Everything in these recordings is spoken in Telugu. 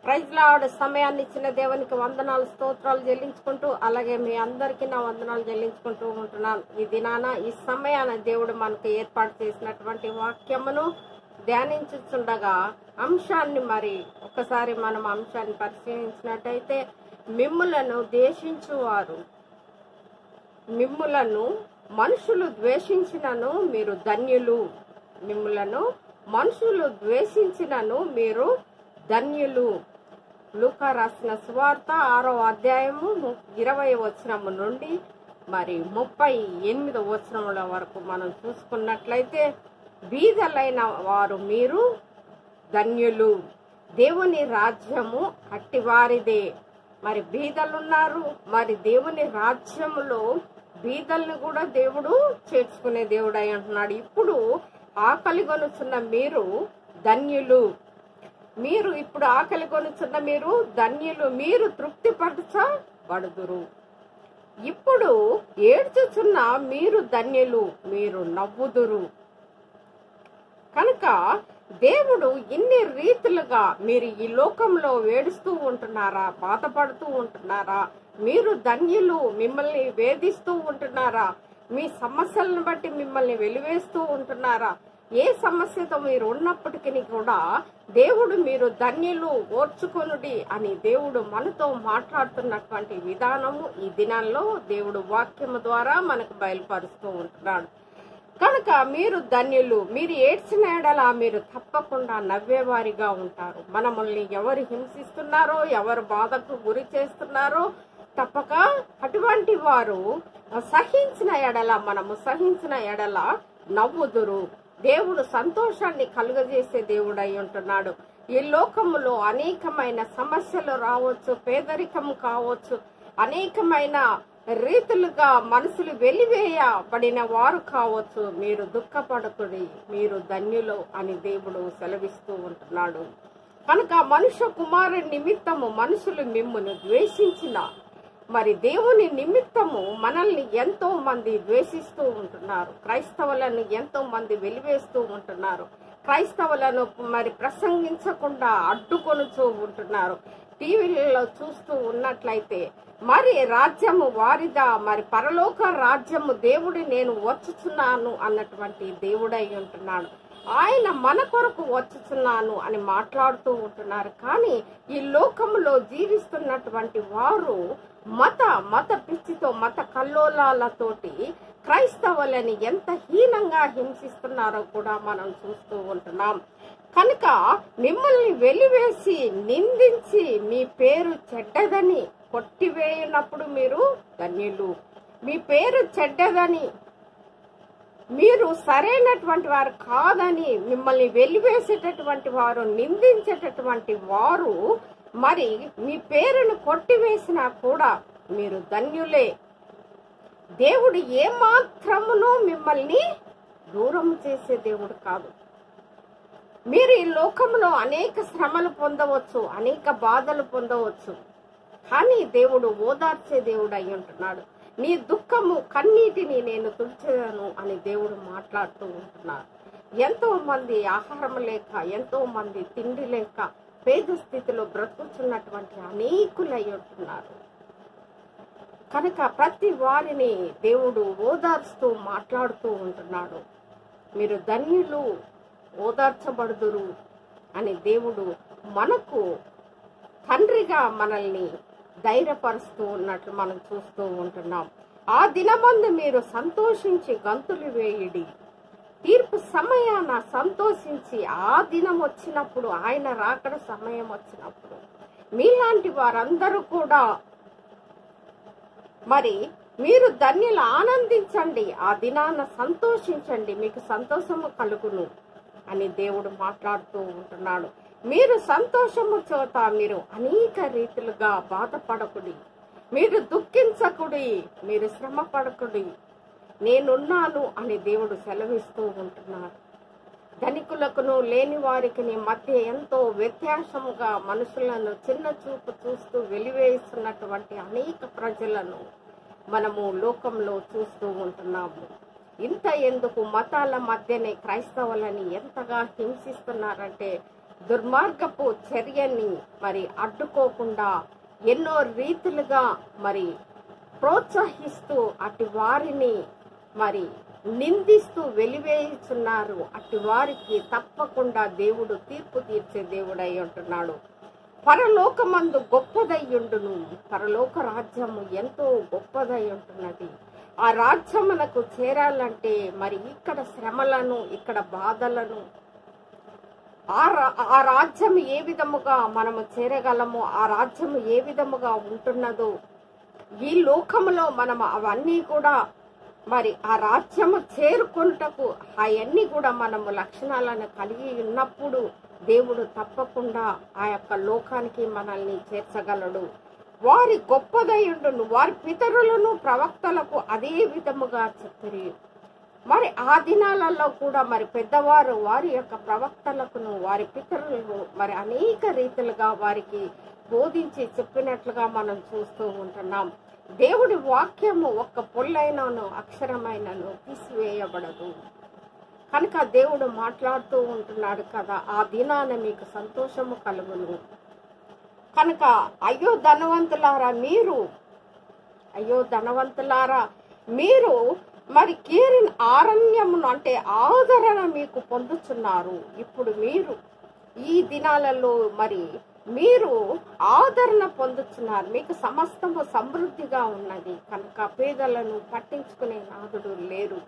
ప్రైజ్ లాడ్ సమయాన్ని ఇచ్చిన దేవునికి వందనాలు స్తోత్రాలు చెల్లించుకుంటూ అలాగే మీ అందరికీ నా వందనాలు చెల్లించుకుంటూ ఉంటున్నాను ఈ దినాన ఈ సమయాన దేవుడు మనకు ఏర్పాటు చేసినటువంటి వాక్యమును ధ్యానించుచుండగా అంశాన్ని మరి ఒకసారి మనం అంశాన్ని పరిశీలించినట్టయితే మిమ్ములను దేశించువారు మిమ్ములను మనుషులు ద్వేషించినను మీరు ధన్యులు మిమ్ములను మనుషులు ద్వేషించినను మీరు ధన్యులు లూకా రాసిన సువార్త ఆరో అధ్యాయము ము- ఇరవై వచనము నుండి మరి ముప్పై ఎనిమిదో వచనముల వరకు మనం చూసుకున్నట్లయితే బీదలైన వారు మీరు ధన్యులు దేవుని రాజ్యము అట్టివారిదే మరి బీదలున్నారు మరి దేవుని రాజ్యములో బీదల్ని కూడా దేవుడు చేర్చుకునే దేవుడు అయి అంటున్నాడు ఇప్పుడు ఆకలి కొనుచున్న మీరు ధన్యులు మీరు ఇప్పుడు ఆకలి కొనుచున్న మీరు ధన్యులు మీరు తృప్తిపరచబడుదురు ఇప్పుడు ఏడ్చుచున్న మీరు ధన్యులు మీరు నవ్వుదురు కనుక దేవుడు ఇన్ని రీతులుగా మీరు ఈ లోకంలో వేడుస్తూ ఉంటున్నారా బాధపడుతూ ఉంటున్నారా మీరు ధన్యులు మిమ్మల్ని వేధిస్తూ ఉంటున్నారా మీ సమస్యలను బట్టి మిమ్మల్ని వెలివేస్తూ ఉంటున్నారా ఏ సమస్యతో మీరు ఉన్నప్పటికీ కూడా దేవుడు మీరు ధన్యులు ఓర్చుకొనుడి అని దేవుడు మనతో మాట్లాడుతున్నటువంటి విధానము ఈ దినాల్లో దేవుడు వాక్యము ద్వారా మనకు బయలుపరుస్తూ ఉంటున్నాడు కనుక మీరు ధన్యులు మీరు ఏడ్చిన ఎడల మీరు తప్పకుండా నవ్వేవారిగా ఉంటారు మనల్ని ఎవరు హింసిస్తున్నారో ఎవరు బాధకు గురి చేస్తున్నారో తప్పక అటువంటి వారు సహించిన ఎడల మనము సహించిన ఎడల నవ్వుదురు దేవుడు సంతోషాన్ని కలుగజేసే దేవుడు అయి ఉంటున్నాడు ఈ లోకములో అనేకమైన సమస్యలు రావచ్చు పేదరికం కావచ్చు అనేకమైన రీతులుగా మనసులు వెలివేయబడిన వారు కావచ్చు మీరు దుఃఖపడకుడి మీరు ధన్యులు అని దేవుడు సెలవిస్తూ ఉంటున్నాడు కనుక మనుష్య కుమారుని నిమిత్తము మనుషులు మిమ్మును ద్వేషించిన మరి దేవుని నిమిత్తము మనల్ని ఎంతో మంది ద్వేషిస్తూ ఉంటున్నారు క్రైస్తవులను ఎంతో మంది వెలివేస్తూ ఉంటున్నారు క్రైస్తవులను మరి ప్రసంగించకుండా అడ్డుకొనుచూ ఉంటున్నారు టీవీలలో చూస్తూ ఉన్నట్లయితే మరి రాజ్యము వారిదా మరి పరలోక రాజ్యము దేవుడి నేను వచ్చుచున్నాను అన్నటువంటి దేవుడై ఉంటున్నాడు ఆయన మన కొరకు వచ్చుచున్నాను అని మాట్లాడుతూ ఉంటున్నారు కానీ ఈ లోకములో జీవిస్తున్నటువంటి వారు మత మత పిచ్చితో మత కల్లోలాలతోటి క్రైస్తవులని ఎంత హీనంగా హింసిస్తున్నారో కూడా మనం చూస్తూ ఉంటున్నాం కనుక మిమ్మల్ని వెలివేసి నిందించి మీ పేరు చెడ్డదని కొట్టివేయనప్పుడు మీరు ధన్యులు మీ పేరు చెడ్డదని మీరు సరైనటువంటి వారు కాదని మిమ్మల్ని వెలివేసేటటువంటి వారు నిందించేటటువంటి వారు మరి మీ పేరును కొట్టివేసినా కూడా మీరు ధన్యులే దేవుడు ఏమాత్రమును మిమ్మల్ని దూరం చేసే దేవుడు కాదు మీరు ఈ లోకంలో అనేక శ్రమలు పొందవచ్చు అనేక బాధలు పొందవచ్చు కానీ దేవుడు ఓదార్చే దేవుడు అయి ఉంటున్నాడు నీ దుఃఖము కన్నీటిని నేను తుడిచేదను అని దేవుడు మాట్లాడుతూ ఉంటున్నారు ఎంతో మంది ఆహారం లేక ఎంతో మంది తిండి లేక పేద స్థితిలో బ్రతుకుతున్నటువంటి అనేకులై ఉంటున్నారు కనుక ప్రతి వారిని దేవుడు ఓదార్స్తూ మాట్లాడుతూ ఉంటున్నాడు మీరు ధన్యులు ఓదార్చబడుదురు అని దేవుడు మనకు తండ్రిగా మనల్ని ధైర్యపరుస్తూ ఉన్నట్లు మనం చూస్తూ ఉంటున్నాం ఆ దినమందు మీరు సంతోషించి గంతులు వేయుడి తీర్పు సమయాన సంతోషించి ఆ దినం వచ్చినప్పుడు ఆయన రాకడ సమయం వచ్చినప్పుడు మీలాంటి వారందరూ కూడా మరి మీరు ధన్యులు ఆనందించండి ఆ దినాన సంతోషించండి మీకు సంతోషము కలుగును అని దేవుడు మాట్లాడుతూ ఉంటున్నాడు మీరు సంతోషము చోట మీరు అనేక రీతిలుగా బాధపడకుడి మీరు దుఃఖించకుడి మీరు శ్రమ పడకుడి నేనున్నాను అని దేవుడు సెలవిస్తూ ఉంటున్నాడు ధనికులకును లేని వారికి మధ్య ఎంతో వ్యత్యాసముగా మనుషులను చిన్న చూపు చూస్తూ వెలివేస్తున్నటువంటి అనేక ప్రజలను మనము లోకంలో చూస్తూ ఉంటున్నాము ఇంత ఎందుకు మతాల మధ్యనే క్రైస్తవులని ఎంతగా హింసిస్తున్నారంటే దుర్మార్గపు చర్యని మరి అడ్డుకోకుండా ఎన్నో రీతులుగా మరి ప్రోత్సహిస్తూ అటు వారిని మరి నిందిస్తూ వెలివేయుచున్నారు అటు వారికి తప్పకుండా దేవుడు తీర్పు తీర్చే దేవుడై ఉంటున్నాడు పరలోకమందు గొప్పదయ్యుండును పరలోక రాజ్యము ఎంతో గొప్పదై ఉంటున్నది ఆ రాజ్యమునకు చేరాలంటే మరి ఇక్కడ శ్రమలను ఇక్కడ బాధలను ఆ రా- ఆ రాజ్యం ఏ విధముగా మనము చేరగలము ఆ రాజ్యం ఏ విధముగా ఉంటున్నదో ఈ లోకములో మనం అవన్నీ కూడా మరి ఆ రాజ్యము చేరుకొనుటకు అవన్నీ కూడా మనము లక్షణాలను కలిగి ఉన్నప్పుడు దేవుడు తప్పకుండా ఆ యొక్క లోకానికి మనల్ని చేర్చగలడు వారి గొప్పదయుండును వారి పితరులను ప్రవక్తలకు అదే విధముగా చెప్పిరి మరి ఆ దినాలలో కూడా మరి పెద్దవారు వారి యొక్క ప్రవక్తలకును వారి పితరులను మరి అనేక రీతిలుగా వారికి బోధించి చెప్పినట్లుగా మనం చూస్తూ ఉంటున్నాం దేవుడి వాక్యము ఒక్క పొల్లైనను అక్షరమైనను తీసివేయబడదు కనుక దేవుడు మాట్లాడుతూ ఉంటున్నాడు కదా ఆ దినాన మీకు సంతోషము కలుగును కనుక అయ్యో ధనవంతులారా మీరు అయ్యో ధనవంతులారా మీరు మరి కీరిన ఆరణ్యమును అంటే ఆదరణ మీకు పొందుతున్నారు ఇప్పుడు మీరు ఈ దినాలలో మరి మీరు ఆదరణ పొందుతున్నారు మీకు సమస్తము సమృద్ధిగా ఉన్నది కనుక పేదలను పట్టించుకునే నాదుడు లేరు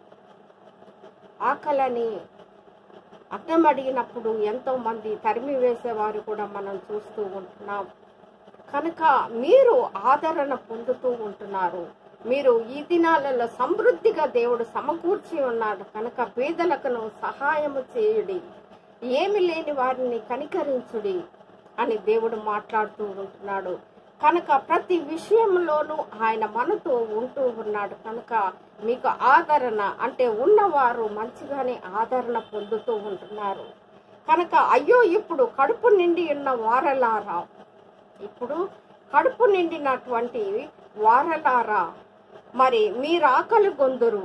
ఆకలని అన్నం అడిగినప్పుడు ఎంతో మంది తరిమి వేసేవారు కూడా మనం చూస్తూ ఉంటున్నాం కనుక మీరు ఆదరణ పొందుతూ ఉంటున్నారు మీరు ఈ దినాలలో సమృద్ధిగా దేవుడు సమకూర్చి ఉన్నాడు కనుక పేదలకును సహాయము చేయుడి ఏమి లేని వారిని కనికరించుడి అని దేవుడు మాట్లాడుతూ ఉంటున్నాడు కనుక ప్రతి విషయంలోనూ ఆయన మనతో ఉంటూ ఉన్నాడు కనుక మీకు ఆదరణ అంటే ఉన్నవారు మంచిగానే ఆదరణ పొందుతూ ఉంటున్నారు కనుక అయ్యో ఇప్పుడు కడుపు నిండి ఉన్న వారలారా ఇప్పుడు కడుపు నిండినటువంటి వారలారా మరి మీరు ఆకలి గొందురు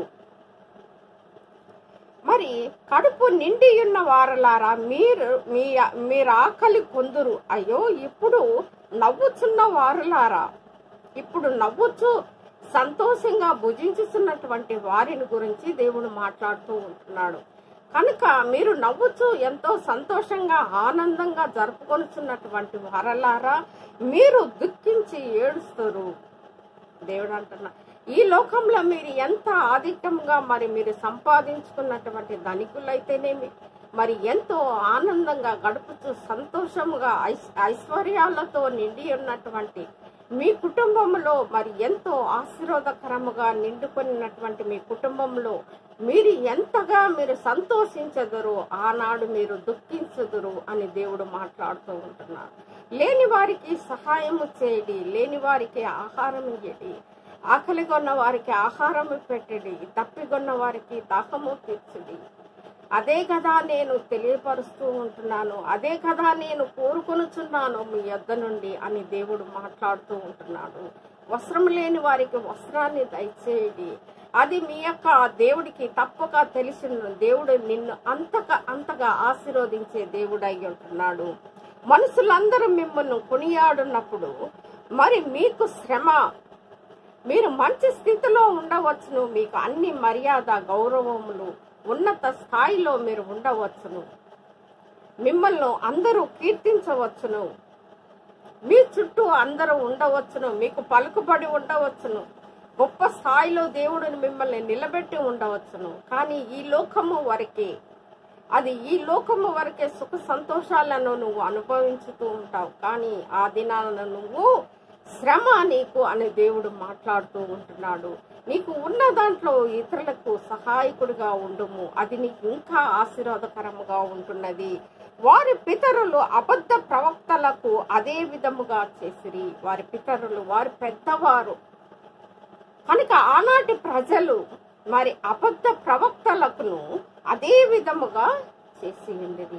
మరి కడుపు నిండి ఉన్న వారలారా మీరు మీ మీరు ఆకలి కొందురు అయ్యో ఇప్పుడు నవ్వుచున్న వారలారా ఇప్పుడు నవ్వుచు సంతోషంగా భుజించుతున్నటువంటి వారిని గురించి దేవుడు మాట్లాడుతూ ఉంటున్నాడు కనుక మీరు నవ్వుచు ఎంతో సంతోషంగా ఆనందంగా జరుపుకొనుచున్నటువంటి వారలారా మీరు దుఃఖించి ఏడుస్తారు దేవుడు అంటున్నా ఈ లోకంలో మీరు ఎంత ఆధిక్యంగా మరి మీరు సంపాదించుకున్నటువంటి ధనికులైతేనేమి మరి ఎంతో ఆనందంగా గడుపుతూ సంతోషముగా ఐశ్ ఐశ్వర్యాలతో నిండి ఉన్నటువంటి మీ కుటుంబంలో మరి ఎంతో ఆశీర్వాదకరముగా నిండుకున్నటువంటి మీ కుటుంబంలో మీరు ఎంతగా మీరు సంతోషించదురు ఆనాడు మీరు దుఃఖించదురు అని దేవుడు మాట్లాడుతూ ఉంటున్నారు లేని వారికి సహాయము చేయడి లేని వారికి ఆహారం ఇయ్యడి ఆకలిగొన్న వారికి ఆహారం పెట్టడి తప్పిగొన్న వారికి దాహము తీర్చడి అదే కదా నేను తెలియపరుస్తూ ఉంటున్నాను అదే కదా నేను కోరుకొనుచున్నాను మీ యొద్ద నుండి అని దేవుడు మాట్లాడుతూ ఉంటున్నాడు వస్త్రం లేని వారికి వస్త్రాన్ని దయచేయండి అది మీ యొక్క దేవుడికి తప్పక తెలిసిన దేవుడు నిన్ను అంతగా అంతగా ఆశీర్వదించే దేవుడు అయి ఉంటున్నాడు మనుషులందరూ మిమ్మల్ని కొనియాడున్నప్పుడు మరి మీకు శ్రమ మీరు మంచి స్థితిలో ఉండవచ్చును మీకు అన్ని మర్యాద గౌరవములు ఉన్నత స్థాయిలో మీరు ఉండవచ్చును మిమ్మల్ని అందరూ కీర్తించవచ్చును మీ చుట్టూ అందరూ ఉండవచ్చును మీకు పలుకుబడి ఉండవచ్చును గొప్ప స్థాయిలో దేవుడిని మిమ్మల్ని నిలబెట్టి ఉండవచ్చును కానీ ఈ లోకము వరకే అది ఈ లోకము వరకే సుఖ సంతోషాలను నువ్వు అనుభవించుతూ ఉంటావు కానీ ఆ దినాలను నువ్వు శ్రమ నీకు అని దేవుడు మాట్లాడుతూ ఉంటున్నాడు నీకు ఉన్న దాంట్లో ఇతరులకు సహాయకుడిగా ఉండుము అది నీకు ఇంకా ఆశీర్వాదకరముగా ఉంటున్నది వారి పితరులు అబద్ధ ప్రవక్తలకు అదే విధముగా చేసిరి వారి పితరులు వారి పెద్దవారు కనుక ఆనాటి ప్రజలు మరి అబద్ధ ప్రవక్తలకును అదే విధముగా చేసి ఉండేది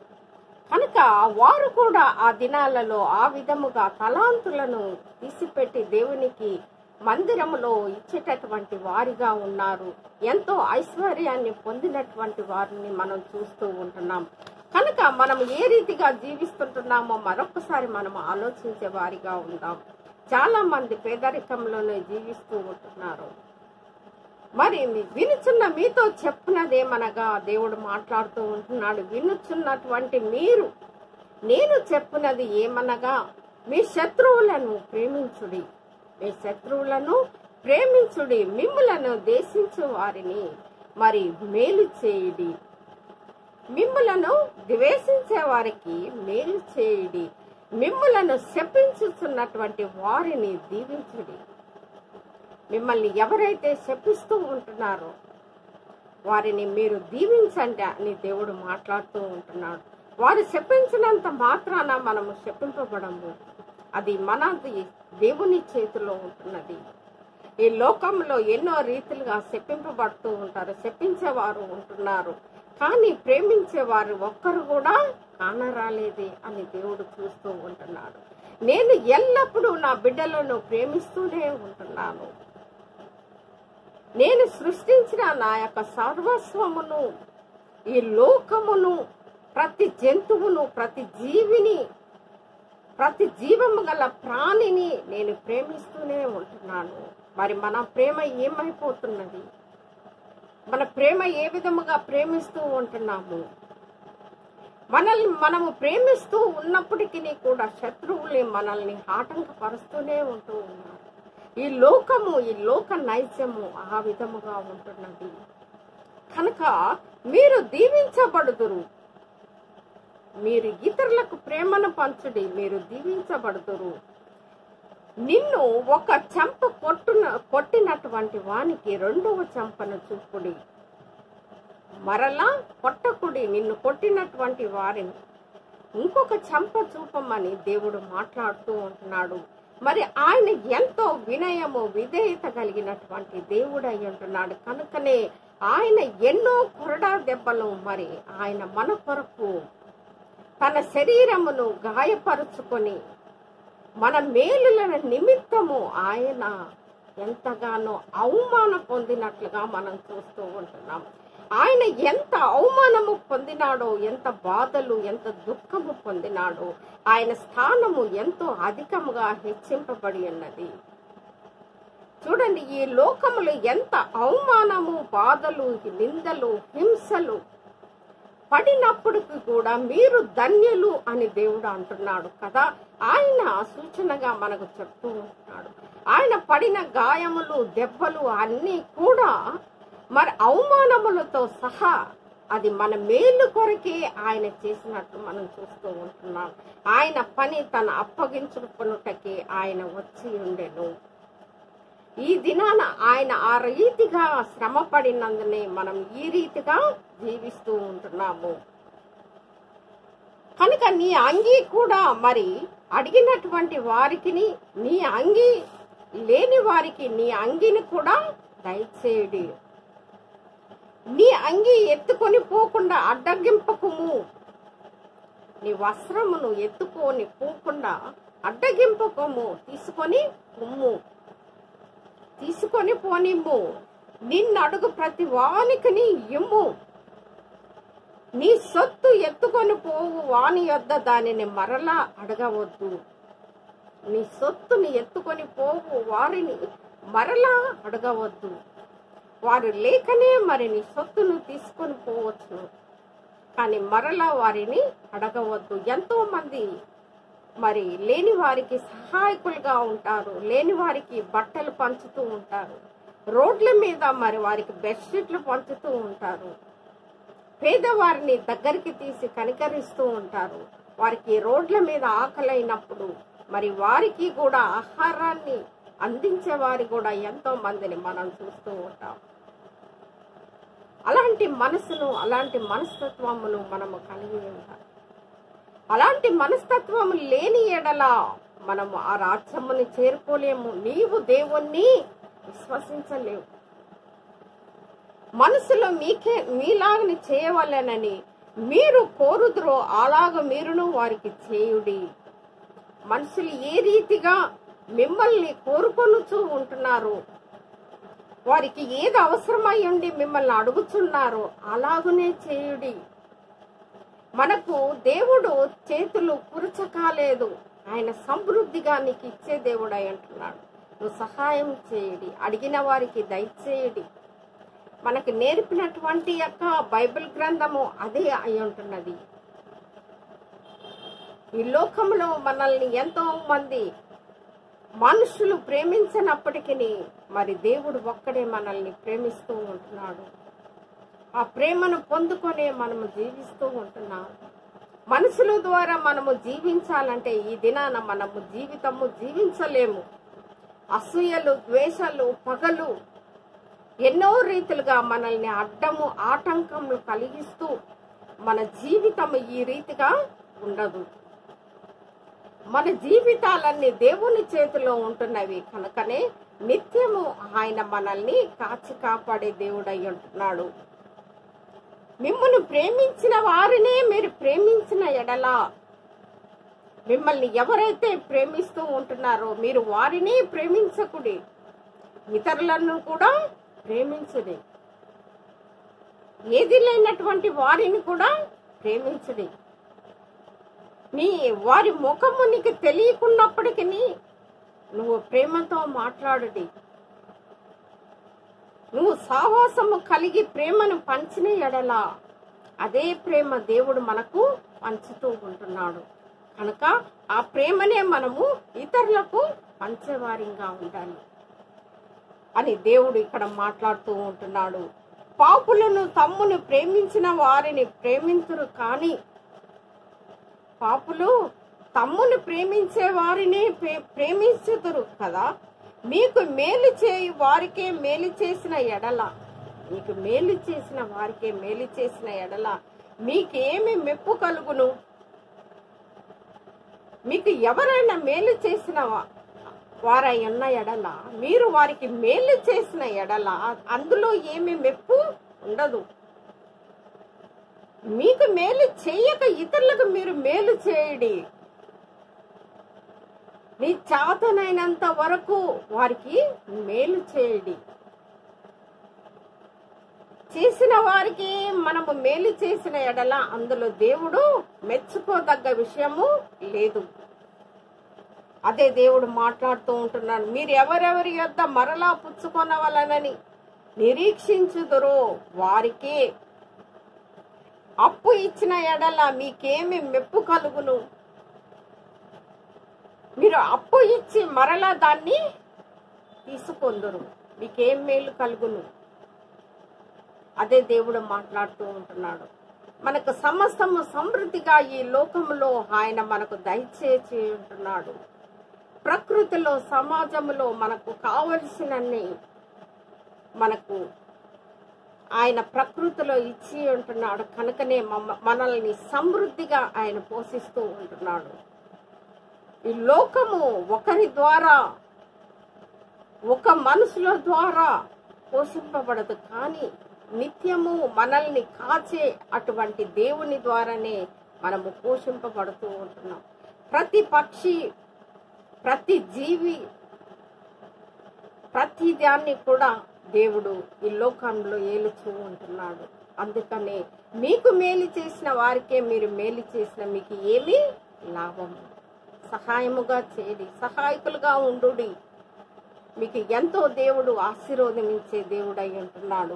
కనుక వారు కూడా ఆ దినాలలో ఆ విధముగా తలాంతులను తీసిపెట్టి దేవునికి మందిరములో ఇచ్చేటటువంటి వారిగా ఉన్నారు ఎంతో ఐశ్వర్యాన్ని పొందినటువంటి వారిని మనం చూస్తూ ఉంటున్నాం కనుక మనం ఏ రీతిగా జీవిస్తుంటున్నామో మరొకసారి మనం ఆలోచించే వారిగా ఉందాం చాలా మంది పేదరికంలోనే జీవిస్తూ ఉంటున్నారు మరి మీ- వినుచున్న మీతో చెప్పినదేమనగా దేవుడు మాట్లాడుతూ ఉంటున్నాడు వినుచున్నటువంటి మీరు నేను చెప్పినది ఏమనగా మీ శత్రువులను ప్రేమించుడి మీ శత్రువులను ప్రేమించుడి మిమ్ములను దేశించు వారిని మరి మేలు చేయుడి మిమ్ములను ద్వేషించే వారికి మేలు చేయుడి మిమ్ములను శపించుతున్నటువంటి వారిని దీవించుడి మిమ్మల్ని ఎవరైతే శపిస్తూ ఉంటున్నారో వారిని మీరు దీవించండి అని దేవుడు మాట్లాడుతూ ఉంటున్నాడు వారు శపించినంత మాత్రాన మనము శపింపబడము అది మనది దేవుని చేతిలో ఉంటున్నది ఈ లోకంలో ఎన్నో రీతిలుగా శపింపబడుతూ ఉంటారు శపించేవారు ఉంటున్నారు కానీ ప్రేమించేవారు ఒక్కరు కూడా కానరాలేదే అని దేవుడు చూస్తూ ఉంటున్నాడు నేను ఎల్లప్పుడూ నా బిడ్డలను ప్రేమిస్తూనే ఉంటున్నాను నేను సృష్టించిన నా యొక్క సర్వస్వమును ఈ లోకమును ప్రతి జంతువును ప్రతి జీవిని ప్రతి జీవము గల ప్రాణిని నేను ప్రేమిస్తూనే ఉంటున్నాను మరి మన ప్రేమ ఏమైపోతున్నది మన ప్రేమ ఏ విధముగా ప్రేమిస్తూ ఉంటున్నాము మనల్ని మనము ప్రేమిస్తూ ఉన్నప్పటికీ కూడా శత్రువులే మనల్ని ఆటంకపరుస్తూనే ఉంటూ ఉన్నారు ఈ లోకము ఈ లోక నైత్యము ఆ విధముగా ఉంటున్నది కనుక మీరు దీవించబడుదురు మీరు ఇతరులకు ప్రేమను పంచుడి మీరు దీవించబడుదురు నిన్ను ఒక చెంప కొట్టున కొట్టినటువంటి వానికి రెండవ చెంపను చూపుడి మరలా కొట్టకుడి నిన్ను కొట్టినటువంటి వారిని ఇంకొక చెంప చూపమని దేవుడు మాట్లాడుతూ ఉంటున్నాడు మరి ఆయన ఎంతో వినయము విధేయత కలిగినటువంటి దేవుడు అయి ఉంటున్నాడు కనుకనే ఆయన ఎన్నో కొరడా దెబ్బలు మరి ఆయన మన కొరకు తన శరీరమును గాయపరుచుకొని మన మేలుల నిమిత్తము ఆయన ఎంతగానో అవమానం పొందినట్లుగా మనం చూస్తూ ఉంటున్నాం ఆయన ఎంత అవమానము పొందినాడో ఎంత బాధలు ఎంత దుఃఖము పొందినాడో ఆయన స్థానము ఎంతో అధికముగా హెచ్చింపబడి ఉన్నది చూడండి ఈ లోకములు ఎంత అవమానము బాధలు నిందలు హింసలు పడినప్పటికి కూడా మీరు ధన్యులు అని దేవుడు అంటున్నాడు కదా ఆయన సూచనగా మనకు చెప్తూ ఉంటున్నాడు ఆయన పడిన గాయములు దెబ్బలు అన్నీ కూడా మరి అవమానములతో సహా అది మన మేలు కొరకే ఆయన చేసినట్లు మనం చూస్తూ ఉంటున్నాం ఆయన పని తన అప్పగించుకున్నటకే ఆయన వచ్చి ఉండెను ఈ దినాన ఆయన ఆ రీతిగా శ్రమ పడినందునే మనం ఈ రీతిగా జీవిస్తూ ఉంటున్నాము కనుక నీ అంగీ కూడా మరి అడిగినటువంటి వారికి నీ అంగీ లేని వారికి నీ అంగీని కూడా దయచేయుడి నీ అంగీ ఎత్తుకొని పోకుండా అడ్డగింపకుము నీ వస్త్రమును ఎత్తుకొని పోకుండా అడ్డగింపకము తీసుకొని కుమ్ము తీసుకొని పోనిమ్ము నిన్ను అడుగు ప్రతి వానికిని ఇమ్ము నీ సొత్తు ఎత్తుకొని పోవు వాని యొద్ద దానిని మరలా అడగవద్దు నీ సొత్తుని ఎత్తుకొని పోవు వారిని మరలా అడగవద్దు వారు లేకనే మరి నీ సొత్తును తీసుకొని పోవచ్చు కానీ మరలా వారిని అడగవద్దు ఎంతో మంది మరి లేని వారికి సహాయకులుగా ఉంటారు లేని వారికి బట్టలు పంచుతూ ఉంటారు రోడ్ల మీద మరి వారికి బెడ్షీట్లు పంచుతూ ఉంటారు పేదవారిని దగ్గరికి తీసి కనికరిస్తూ ఉంటారు వారికి రోడ్ల మీద ఆకలైనప్పుడు మరి వారికి కూడా ఆహారాన్ని అందించే వారి కూడా ఎంతో మందిని మనం చూస్తూ ఉంటాం అలాంటి మనసును అలాంటి మనస్తత్వమును మనము కలిగి ఉంటాం అలాంటి మనస్తత్వము లేని ఎడల మనము ఆ రాజ్యముని చేరుకోలేము నీవు దేవుణ్ణి విశ్వసించలేవు మనసులో మీకే మీలాగని చేయవలెనని మీరు కోరుదురో అలాగ మీరును వారికి చేయుడి మనుషులు ఏ రీతిగా మిమ్మల్ని కోరుకొనుచూ ఉంటున్నారు వారికి ఏది అవసరమై ఉండి మిమ్మల్ని అడుగుచున్నారో అలాగునే చేయుడి మనకు దేవుడు చేతులు కురచకాలేదు ఆయన సమృద్ధిగా నీకు ఇచ్చే దేవుడు అయి అంటున్నాడు నువ్వు సహాయం చేయడి అడిగిన వారికి దయచేయడి మనకు నేర్పినటువంటి యొక్క బైబిల్ గ్రంథము అదే అయి ఉంటున్నది ఈ లోకంలో మనల్ని ఎంతో మంది మనుషులు ప్రేమించినప్పటికీ మరి దేవుడు ఒక్కడే మనల్ని ప్రేమిస్తూ ఉంటున్నాడు ఆ ప్రేమను పొందుకొనే మనము జీవిస్తూ ఉంటున్నాం మనుషుల ద్వారా మనము జీవించాలంటే ఈ దినాన మనము జీవితము జీవించలేము అసూయలు ద్వేషాలు పగలు ఎన్నో రీతిలుగా మనల్ని అడ్డము ఆటంకములు కలిగిస్తూ మన జీవితం ఈ రీతిగా ఉండదు మన జీవితాలన్నీ దేవుని చేతిలో ఉంటున్నవి కనుకనే నిత్యము ఆయన మనల్ని కాచి కాపాడే దేవుడై ఉంటున్నాడు మిమ్మల్ని ప్రేమించిన వారినే మీరు ప్రేమించిన ఎడల మిమ్మల్ని ఎవరైతే ప్రేమిస్తూ ఉంటున్నారో మీరు వారిని ప్రేమించకుడి ఇతరులను కూడా ప్రేమించుడి ఏది లేనటువంటి వారిని కూడా ప్రేమించుడి నీ వారి ముఖము నీకు తెలియకున్నప్పటికీ నువ్వు ప్రేమతో మాట్లాడుడి నువ్వు సావాసము కలిగి ప్రేమను పంచిన ఎడల అదే ప్రేమ దేవుడు మనకు పంచుతూ ఉంటున్నాడు కనుక ఆ ప్రేమనే మనము ఇతరులకు పంచేవారిగా ఉండాలి అని దేవుడు ఇక్కడ మాట్లాడుతూ ఉంటున్నాడు పాపులను తమ్మును ప్రేమించిన వారిని ప్రేమించరు కానీ పాపులు తమ్మును ప్రేమించే వారిని ప్రే- ప్రేమించుదురు కదా మీకు మేలు చేయి వారికే మేలు చేసిన ఎడల మీకు మేలు చేసిన వారికే మేలు చేసిన ఎడల మీకేమి మెప్పు కలుగును మీకు ఎవరైనా మేలు చేసిన వా- వారై ఉన్న ఎడల మీరు వారికి మేలు చేసిన ఎడల అందులో ఏమి మెప్పు ఉండదు మీకు మేలు చేయక ఇతరులకు మీరు మేలు చేయడి మీ చేతనైనంత వరకు వారికి మేలు చేయడి చేసిన వారికి మనము మేలు చేసిన ఎడల అందులో దేవుడు మెచ్చుకోదగ్గ విషయము లేదు అదే దేవుడు మాట్లాడుతూ ఉంటున్నాడు మీరు ఎవరెవరి యొద్ద మరలా పుచ్చుకొనవలనని నిరీక్షించుదురో వారికే అప్పు ఇచ్చిన ఎడల మీకేమి మెప్పు కలుగును మీరు అప్పు ఇచ్చి మరలా దాన్ని తీసుకొందురు మీకేం మేలు కలుగును అదే దేవుడు మాట్లాడుతూ ఉంటున్నాడు మనకు సమస్తము సమృద్ధిగా ఈ లోకములో ఆయన మనకు దయచేసి ఉంటున్నాడు ప్రకృతిలో సమాజంలో మనకు కావలసినన్ని మనకు ఆయన ప్రకృతిలో ఇచ్చి ఉంటున్నాడు కనుకనే మమ్మ- మనల్ని సమృద్ధిగా ఆయన పోషిస్తూ ఉంటున్నాడు ఈ లోకము ఒకరి ద్వారా ఒక మనుషుల ద్వారా పోషింపబడదు కానీ నిత్యము మనల్ని కాచే అటువంటి దేవుని ద్వారానే మనము పోషింపబడుతూ ఉంటున్నాం ప్రతి పక్షి ప్రతి జీవి ప్రతి దాన్ని కూడా దేవుడు ఈ లోకంలో ఏలుచూ ఉంటున్నాడు అందుకనే మీకు మేలు చేసిన వారికే మీరు మేలు చేసిన మీకు ఏమీ లాభము సహాయముగా చేయండి సహాయకులుగా ఉండుడి మీకు ఎంతో దేవుడు ఆశీర్వదమించే దేవుడై ఉంటున్నాడు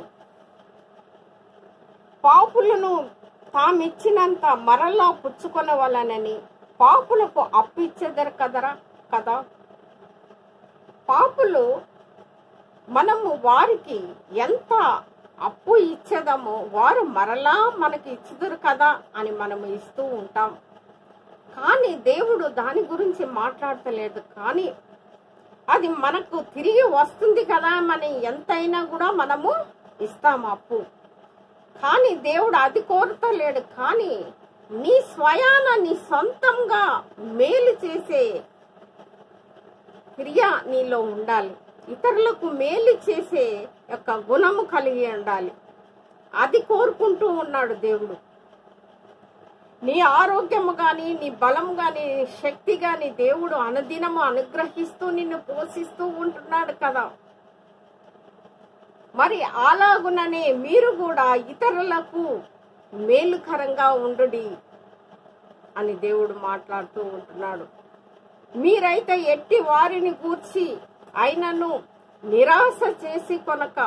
పాపులను తామిచ్చినంత మరలా పుచ్చుకొనవలనని పాపులకు అప్పిచ్చేదరు కదరా కదా పాపులు మనము వారికి ఎంత అప్పు ఇచ్చేదామో వారు మరలా మనకి ఇచ్చుదురు కదా అని మనము ఇస్తూ ఉంటాం కానీ దేవుడు దాని గురించి మాట్లాడతలేదు కానీ అది మనకు తిరిగి వస్తుంది కదా అని ఎంతైనా కూడా మనము ఇస్తాం అప్పు కానీ దేవుడు అది కోరుతలేడు కానీ నీ స్వయాన నీ సొంతంగా మేలు చేసే క్రియ నీలో ఉండాలి ఇతరులకు మేలు చేసే యొక్క గుణము కలిగి ఉండాలి అది కోరుకుంటూ ఉన్నాడు దేవుడు నీ ఆరోగ్యము గాని నీ బలం గాని నీ శక్తి గాని దేవుడు అనుదినము అనుగ్రహిస్తూ నిన్ను పోషిస్తూ ఉంటున్నాడు కదా మరి అలాగుననే మీరు కూడా ఇతరులకు మేలుకరంగా ఉండుడి అని దేవుడు మాట్లాడుతూ ఉంటున్నాడు మీరైతే ఎట్టి వారిని గూర్చి అయినను నిరాశ చేసి కొనక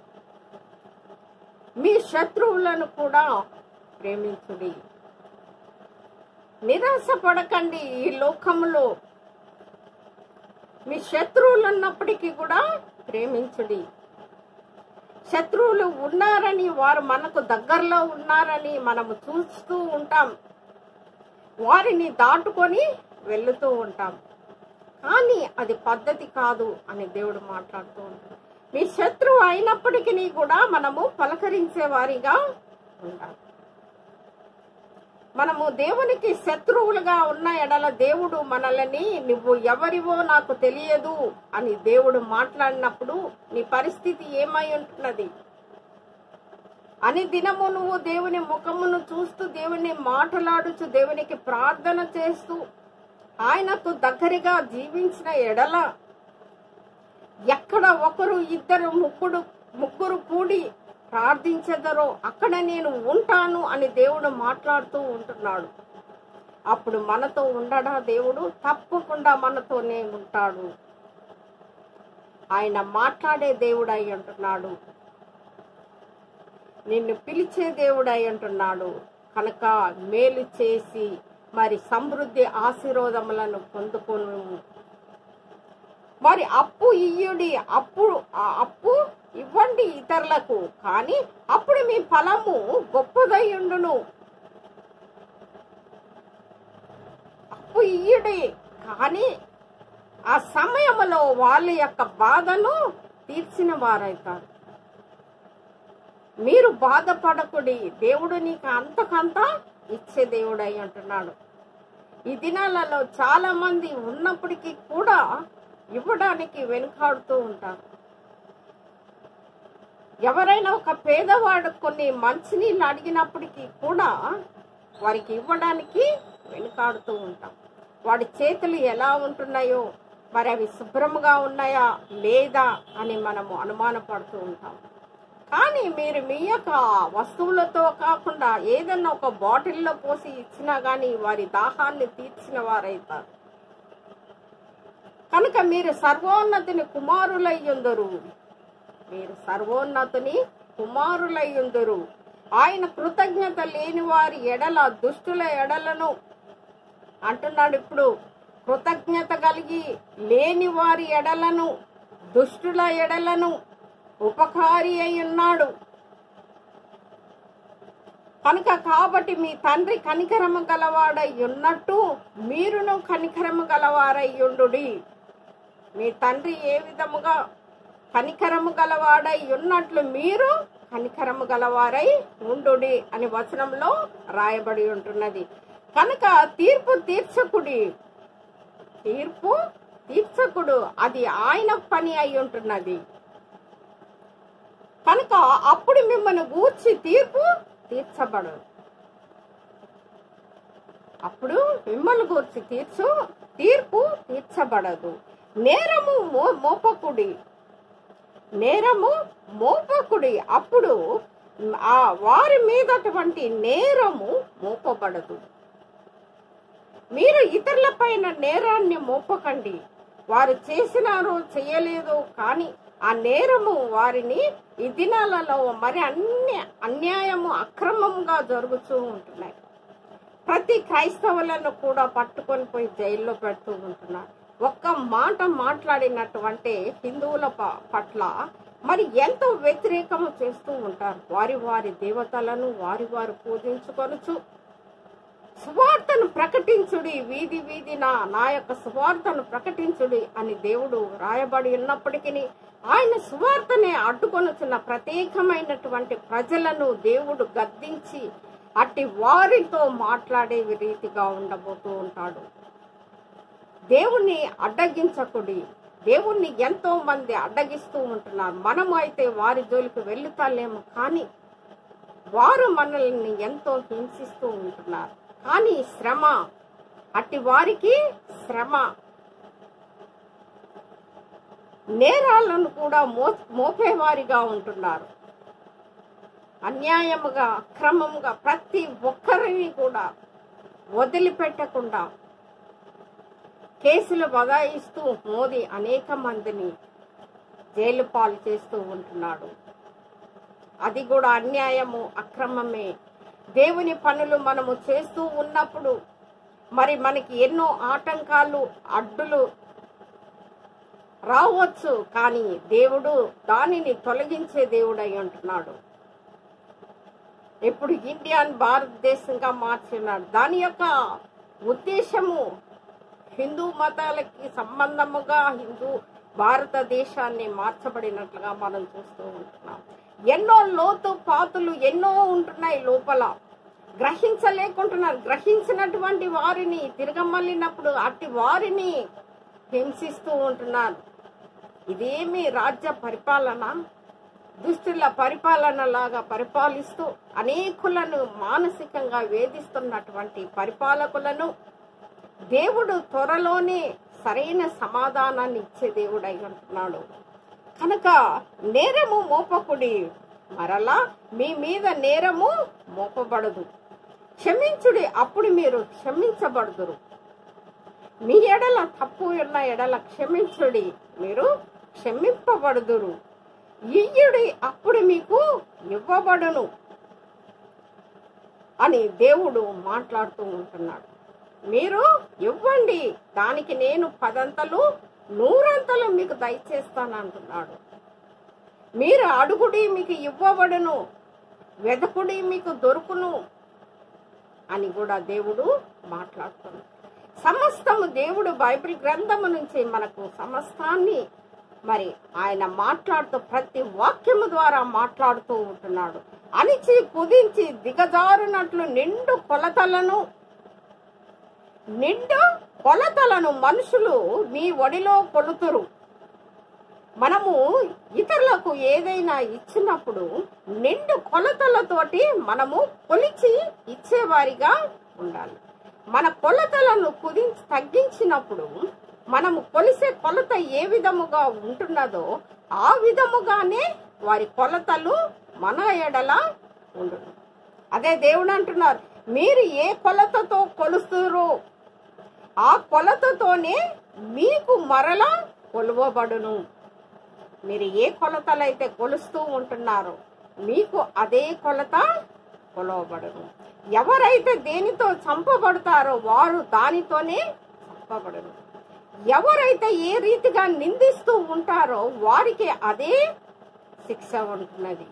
మీ శత్రువులను కూడా ప్రేమించుడి నిరాశ పడకండి ఈ లోకంలో మీ శత్రువులు ఉన్నప్పటికీ కూడా ప్రేమించుడి శత్రువులు ఉన్నారని వారు మనకు దగ్గరలో ఉన్నారని మనము చూస్తూ ఉంటాం వారిని దాటుకొని వెళుతూ ఉంటాం కానీ అది పద్ధతి కాదు అని దేవుడు మాట్లాడుతూ ఉంటాడు మీ శత్రువు అయినప్పటికీ కూడా మనము పలకరించే వారిగా ఉండాలి మనము దేవునికి శత్రువులుగా ఉన్న ఎడల దేవుడు మనల్ని నువ్వు ఎవరివో నాకు తెలియదు అని దేవుడు మాట్లాడినప్పుడు నీ పరిస్థితి ఏమై ఉంటున్నది అని దినము నువ్వు దేవుని ముఖమును చూస్తూ దేవుని మాట్లాడుచు దేవునికి ప్రార్థన చేస్తూ ఆయనకు దగ్గరగా జీవించిన ఎడల ఎక్కడ ఒకరు ఇద్దరు ముగ్గురు ముగ్గురు కూడి ప్రార్థించెదరో అక్కడ నేను ఉంటాను అని దేవుడు మాట్లాడుతూ ఉంటున్నాడు అప్పుడు మనతో ఉండడా దేవుడు తప్పకుండా మనతోనే ఉంటాడు ఆయన మాట్లాడే దేవుడు అయి ఉంటున్నాడు నిన్ను పిలిచే దేవుడై అంటున్నాడు కనుక మేలు చేసి మరి సమృద్ధి ఆశీర్వాదములను పొందుకొను మరి అప్పు ఇయ్యుడి అప్పు ఆ అప్పు ఇవ్వండి ఇతరులకు కానీ అప్పుడు మీ ఫలము గొప్పదై ఉండును అప్పు ఇయ్యుడి కానీ ఆ సమయంలో వాళ్ళ యొక్క బాధను తీర్చిన వారైతారు మీరు బాధపడకుడి దేవుడు నీకు అంతకంత ఇచ్చే దేవుడు అయి అంటున్నాడు ఈ దినాలలో చాలా మంది ఉన్నప్పటికీ కూడా ఇవ్వడానికి వెనుకాడుతూ ఉంటారు ఎవరైనా ఒక పేదవాడు కొన్ని మంచినీళ్ళు అడిగినప్పటికీ కూడా వారికి ఇవ్వడానికి వెనుకాడుతూ ఉంటాం వాడి చేతులు ఎలా ఉంటున్నాయో మరి అవి శుభ్రముగా ఉన్నాయా లేదా అని మనము అనుమానపడుతూ ఉంటాం కానీ మీరు మీ యొక్క వస్తువులతో కాకుండా ఏదన్నా ఒక బాటిల్లో పోసి ఇచ్చినా కానీ వారి దాహాన్ని తీర్చిన వారైతారు కనుక మీరు సర్వోన్నతిని కుమారులయ్యుందరు మీరు సర్వోన్నతుని కుమారులయ్యుందరు ఆయన కృతజ్ఞత లేని వారి ఎడల దుష్టుల ఎడలను అంటున్నాడు ఇప్పుడు కృతజ్ఞత కలిగి లేని వారి ఎడలను దుష్టుల ఎడలను ఉపకారి అయి ఉన్నాడు కనుక కాబట్టి మీ తండ్రి కనికరము గలవాడై ఉన్నట్టు మీరును కనికరము గలవారై ఉండుడి మీ తండ్రి ఏ విధముగా కనికరము గలవాడై ఉన్నట్లు మీరు కనికరము గలవారై ఉండుడి అని వచనంలో రాయబడి ఉంటున్నది కనుక తీర్పు తీర్చకుడి తీర్పు తీర్చకుడు అది ఆయన పని అయి ఉంటున్నది కనుక అప్పుడు మిమ్మల్ని గూర్చి తీర్పు తీర్చబడు అప్పుడు మిమ్మల్ని గూర్చి తీర్చు తీర్పు తీర్చబడదు నేరము మో- మోపకుడి నేరము మోపకుడి అప్పుడు ఆ వారి మీదటువంటి నేరము మోపబడదు మీరు ఇతరుల పైన నేరాన్ని మోపకండి వారు చేసినారు చేయలేదు కానీ ఆ నేరము వారిని ఈ దినాలలో మరి అన్ని అన్యాయము అక్రమంగా జరుగుతూ ఉంటున్నాయి ప్రతి క్రైస్తవులను కూడా పట్టుకొని పోయి జైల్లో పెడుతూ ఉంటున్నారు ఒక్క మాట మాట్లాడినటువంటి హిందువుల ప- పట్ల మరి ఎంతో వ్యతిరేకము చేస్తూ ఉంటారు వారి వారి దేవతలను వారి వారు పూజించుకొనుచు సువార్తను ప్రకటించుడి వీధి వీధిన నా యొక్క సువార్తను ప్రకటించుడి అని దేవుడు రాయబడి ఉన్నప్పటికీ ఆయన సువార్తనే అడ్డుకొనుచున్న ప్రత్యేకమైనటువంటి ప్రజలను దేవుడు గద్దించి అట్టి వారితో మాట్లాడే రీతిగా ఉండబోతూ ఉంటాడు దేవుణ్ణి అడ్డగించకుడి దేవుణ్ణి ఎంతో మంది అడ్డగిస్తూ ఉంటున్నారు మనము అయితే వారి జోలికి వెళ్తాలేము కానీ వారు మనల్ని ఎంతో హింసిస్తూ ఉంటున్నారు కానీ శ్రమ అట్టి వారికి శ్రమ నేరాలను కూడా మో మోపేవారిగా ఉంటున్నారు అన్యాయముగా అక్రమముగా ప్రతి ఒక్కరిని కూడా వదిలిపెట్టకుండా కేసులు బదాయిస్తూ మోదీ అనేక మందిని జైలు పాలు చేస్తూ ఉంటున్నాడు అది కూడా అన్యాయము అక్రమమే దేవుని పనులు మనము చేస్తూ ఉన్నప్పుడు మరి మనకి ఎన్నో ఆటంకాలు అడ్డులు రావచ్చు కానీ దేవుడు దానిని తొలగించే దేవుడై ఉంటున్నాడు ఇప్పుడు ఇండియాని భారతదేశంగా మార్చున్నాడు దాని యొక్క ఉద్దేశము హిందూ మతాలకి సంబంధముగా హిందూ భారతదేశాన్ని మార్చబడినట్లుగా మనం చూస్తూ ఉంటున్నాం ఎన్నో లోతు పాతులు ఎన్నో ఉంటున్నాయి లోపల గ్రహించలేకుంటున్నారు గ్రహించినటువంటి వారిని తిరగమల్లినప్పుడు అట్టి వారిని హింసిస్తూ ఉంటున్నారు ఇదేమి రాజ్య పరిపాలన దుష్టుల పరిపాలన లాగా పరిపాలిస్తూ అనేకులను మానసికంగా వేధిస్తున్నటువంటి పరిపాలకులను దేవుడు త్వరలోనే సరైన సమాధానాన్ని ఇచ్చే దేవుడు అయి ఉంటున్నాడు కనుక నేరము మోపకుడి మరలా మీ మీద నేరము మోపబడదు క్షమించుడి అప్పుడు మీరు క్షమించబడుదురు మీ ఎడల తప్పు ఉన్న ఎడల క్షమించుడి మీరు క్షమింపబడుదురు ఇయ్యుడి అప్పుడు మీకు ఇవ్వబడును అని దేవుడు మాట్లాడుతూ ఉంటున్నాడు మీరు ఇవ్వండి దానికి నేను పదంతలు నూరంతలు మీకు దయచేస్తాను అంటున్నాడు మీరు అడుగుడి మీకు ఇవ్వబడును వెదకుడి మీకు దొరుకును అని కూడా దేవుడు మాట్లాడుతున్నాడు సమస్తము దేవుడు బైబిల్ గ్రంథము నుంచి మనకు సమస్తాన్ని మరి ఆయన మాట్లాడుతూ ప్రతి వాక్యము ద్వారా మాట్లాడుతూ ఉంటున్నాడు అణిచి కుదించి దిగజారునట్లు నిండు కొలతలను నిండు కొలతలను మనుషులు మీ ఒడిలో కొలుతురు మనము ఇతరులకు ఏదైనా ఇచ్చినప్పుడు నిండు కొలతలతోటి మనము కొలిచి ఇచ్చేవారిగా ఉండాలి మన కొలతలను కుదించి తగ్గించినప్పుడు మనము కొలిసే కొలత ఏ విధముగా ఉంటున్నదో ఆ విధముగానే వారి కొలతలు మన ఎడల ఉండును అదే దేవుడు అంటున్నారు మీరు ఏ కొలతతో కొలుస్తురు ఆ కొలతతోనే మీకు మరలా కొలువబడును మీరు ఏ కొలతలైతే కొలుస్తూ ఉంటున్నారో మీకు అదే కొలత కొలవబడును ఎవరైతే దేనితో చంపబడతారో వారు దానితోనే చంపబడును ఎవరైతే ఏ రీతిగా నిందిస్తూ ఉంటారో వారికి అదే శిక్ష ఉంటున్నది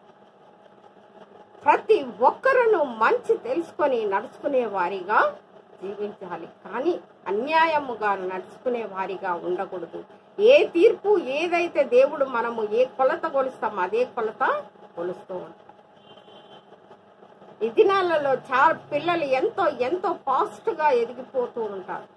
ప్రతి ఒక్కరును మంచి తెలుసుకొని నడుచుకునే వారిగా జీవించాలి కానీ అన్యాయముగా నడుచుకునే వారిగా ఉండకూడదు ఏ తీర్పు ఏదైతే దేవుడు మనము ఏ కొలత కొలుస్తామో అదే కొలత కొలుస్తూ ఉంటాం ఈ దినాలలో చాలా పిల్లలు ఎంతో ఎంతో ఫాస్ట్ గా ఎదిగిపోతూ ఉంటారు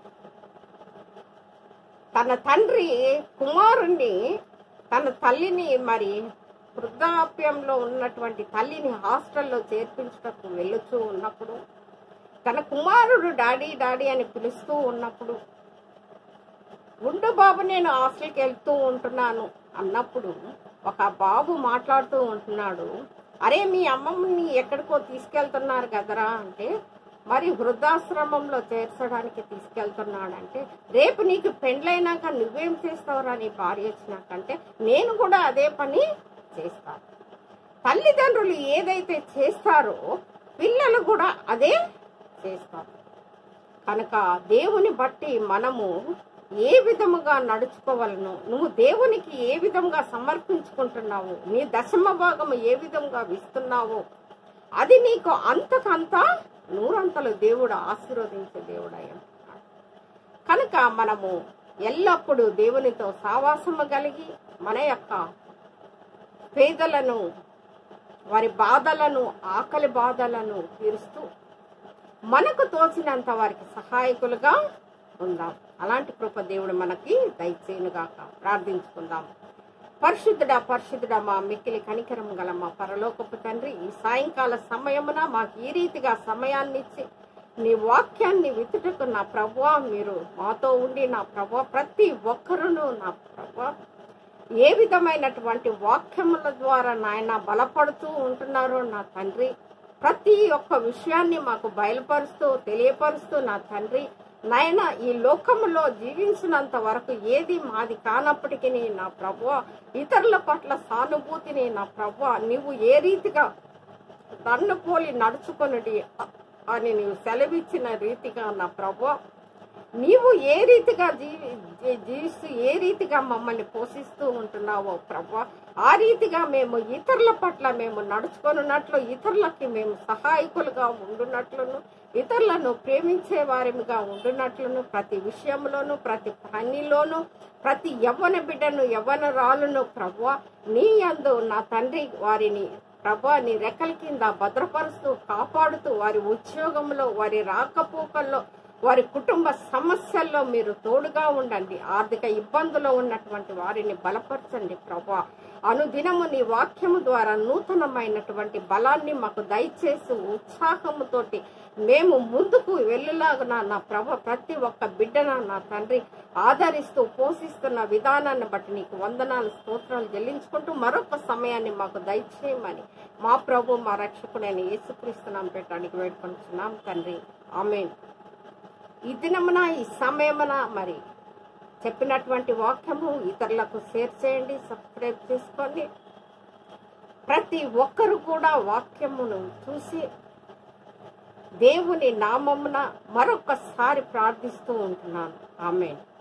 తన తండ్రి కుమారుణ్ణి తన తల్లిని మరి వృద్ధాప్యంలో ఉన్నటువంటి తల్లిని హాస్టల్లో చేర్పించటకు వెళ్ళుతూ ఉన్నప్పుడు తన కుమారుడు డాడీ డాడీ అని పిలుస్తూ ఉన్నప్పుడు ఉండు బాబు నేను హాస్టల్కి వెళ్తూ ఉంటున్నాను అన్నప్పుడు ఒక బాబు మాట్లాడుతూ ఉంటున్నాడు అరే మీ అమ్మమ్మని ఎక్కడికో తీసుకెళ్తున్నారు కదరా అంటే మరి వృద్ధాశ్రమంలో చేర్చడానికి తీసుకెళ్తున్నాడంటే రేపు నీకు పెండ్లైనాక నువ్వేం చేస్తావురా నీ భార్య వచ్చినాకంటే నేను కూడా అదే పని చేస్తాను తల్లిదండ్రులు ఏదైతే చేస్తారో పిల్లలు కూడా అదే చేస్తారు కనుక దేవుని బట్టి మనము ఏ విధముగా నడుచుకోవాలను నువ్వు దేవునికి ఏ విధంగా సమర్పించుకుంటున్నావు నీ దశమ భాగము ఏ విధంగా ఇస్తున్నావో అది నీకు అంతకంత నూరంతలు దేవుడు ఆశీర్వదించే దేవుడు అయి ఉంటున్నాడు కనుక మనము ఎల్లప్పుడూ దేవునితో సావాసము కలిగి మన యొక్క పేదలను వారి బాధలను ఆకలి బాధలను తీరుస్తూ మనకు తోచినంత వారికి సహాయకులుగా ఉందాం అలాంటి కృప దేవుడు మనకి దయచేయునుగాక ప్రార్థించుకుందాం పరిశుద్ధుడా పరిశుద్ధుడా మా మిక్కిలి కనికరం గల మా పరలోకపు తండ్రి ఈ సాయంకాల సమయమున మాకు ఈ రీతిగా సమయాన్ని ఇచ్చి నీ వాక్యాన్ని వితుటకు నా ప్రభు మీరు మాతో ఉండి నా ప్రభు ప్రతి ఒక్కరును నా ప్రభు ఏ విధమైనటువంటి వాక్యముల ద్వారా నాయన బలపడుతూ ఉంటున్నారో నా తండ్రి ప్రతి ఒక్క విషయాన్ని మాకు బయలుపరుస్తూ తెలియపరుస్తూ నా తండ్రి నాయన ఈ లోకములో జీవించినంత వరకు ఏది మాది కానప్పటికీ నా ప్రభు ఇతరుల పట్ల సానుభూతిని నా ప్రభు నీవు ఏ రీతిగా నన్ను పోలి నడుచుకొనుడి అని నీవు సెలవిచ్చిన రీతిగా నా ప్రభు నీవు ఏ రీతిగా జీవి జీ- జీవిస్తూ ఏ రీతిగా మమ్మల్ని పోషిస్తూ ఉంటున్నావో ప్రభా ఆ రీతిగా మేము ఇతరుల పట్ల మేము నడుచుకొనున్నట్లు ఇతరులకి మేము సహాయకులుగా ఉండునట్లును ఇతరులను ప్రేమించే వారిగా ఉండునట్లును ప్రతి విషయంలోనూ ప్రతి పనిలోనూ ప్రతి యవ్వన బిడ్డను యవ్వన రాళ్ళను ప్రభా నీ యందు నా తండ్రి వారిని ప్రభా నీ రెక్కల కింద భద్రపరుస్తూ కాపాడుతూ వారి ఉద్యోగంలో వారి రాకపోకల్లో వారి కుటుంబ సమస్యల్లో మీరు తోడుగా ఉండండి ఆర్థిక ఇబ్బందులో ఉన్నటువంటి వారిని బలపరచండి ప్రభా అనుదినము నీ వాక్యము ద్వారా నూతనమైనటువంటి బలాన్ని మాకు దయచేసి ఉత్సాహముతోటి మేము ముందుకు వెళ్ళలాగున నా ప్రభ ప్రతి ఒక్క బిడ్డన నా తండ్రి ఆదరిస్తూ పోషిస్తున్న విధానాన్ని బట్టి నీకు వందనాలు స్తోత్రాలు చెల్లించుకుంటూ మరొక సమయాన్ని మాకు దయచేయమని మా ప్రభు మా రక్షకుడైన యేసుక్రీస్తునాం పెట్టడానికి వేడుకొంటున్నాం తండ్రి ఆమెన్ ఈ దినమున ఈ సమయమున మరి చెప్పినటువంటి వాక్యము ఇతరులకు షేర్ చేయండి సబ్స్క్రైబ్ చేసుకోండి ప్రతి ఒక్కరు కూడా వాక్యమును చూసి దేవుని నామమున మరొకసారి ప్రార్థిస్తూ ఉంటున్నాను ఆమెన్